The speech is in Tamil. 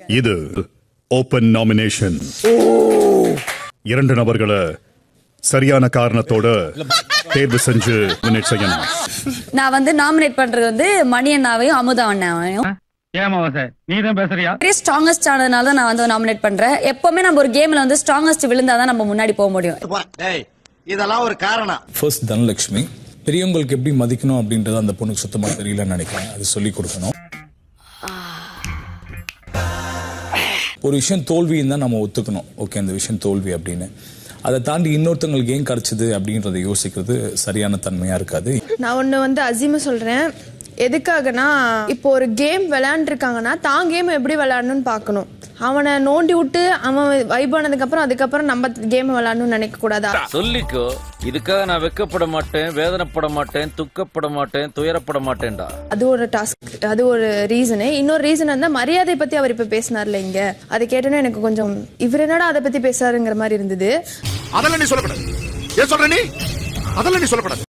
இது ஓபன் நாமினேஷன் இரண்டு நபர்களை சரியான காரணத்தோட தேர்வு செஞ்சு nominate செய்யணும் நான் வந்து நாமினேட் பண்றது வந்து மணி அண்ணாவையும் அமுதா அண்ணாவையும் ஏமா சார் நீ தான் பேசுறியா வெரி ஸ்ட்ராங்கஸ்ட் ஆனதுனால தான் நான் வந்து நாமினேட் பண்றேன் எப்பவுமே நம்ம ஒரு கேம்ல வந்து ஸ்ட்ராங்கஸ்ட் விழுந்தாதான் நம்ம முன்னாடி போக முடியும் டேய் இதெல்லாம் ஒரு காரணம் ஃபர்ஸ்ட் தனலட்சுமி பெரியவங்களுக்கு எப்படி மதிக்கணும் அப்படின்றது அந்த பொண்ணுக்கு சுத்தமா தெரியலன்னு நினைக்கிறேன் அது சொல்லி கொடுக்கணும் ஒரு விஷயம் தோல்வின்னு தான் நம்ம ஒத்துக்கணும் ஓகே அந்த விஷயம் தோல்வி அப்படின்னு அதை தாண்டி இன்னொருத்தவங்களுக்கு ஏன் கிடைச்சது அப்படின்றத யோசிக்கிறது சரியான தன்மையா இருக்காது நான் ஒன்று வந்து அசீம சொல்கிறேன் எதுக்காகனா இப்போ ஒரு கேம் விளையாண்டுருக்காங்கன்னா தான் கேம் எப்படி விளையாடணும்னு பார்க்கணும் அவனை நோண்டி விட்டு அவன் வைப் ஆனதுக்கப்புறம் அதுக்கப்புறம் நம்ம கேம் விளையாடணும்னு நினைக்க கூடாதா சொல்லிக்கோ இதுக்காக நான் வெக்கப்பட மாட்டேன் வேதனைப்பட மாட்டேன் துக்கப்பட மாட்டேன் துயரப்பட மாட்டேன்டா அது ஒரு டாஸ்க் அது ஒரு ரீசனு இன்னொரு ரீசன் வந்து மரியாதை பற்றி அவர் இப்போ பேசினார்ல இங்க அதை கேட்டோன்னே எனக்கு கொஞ்சம் இவர் என்னடா அதை பற்றி பேசாருங்கிற மாதிரி இருந்தது அதெல்லாம் நீ சொல்லக்கூடாது ஏன் சொல்ற நீ அதெல்லாம் நீ சொல்லக்கூடாது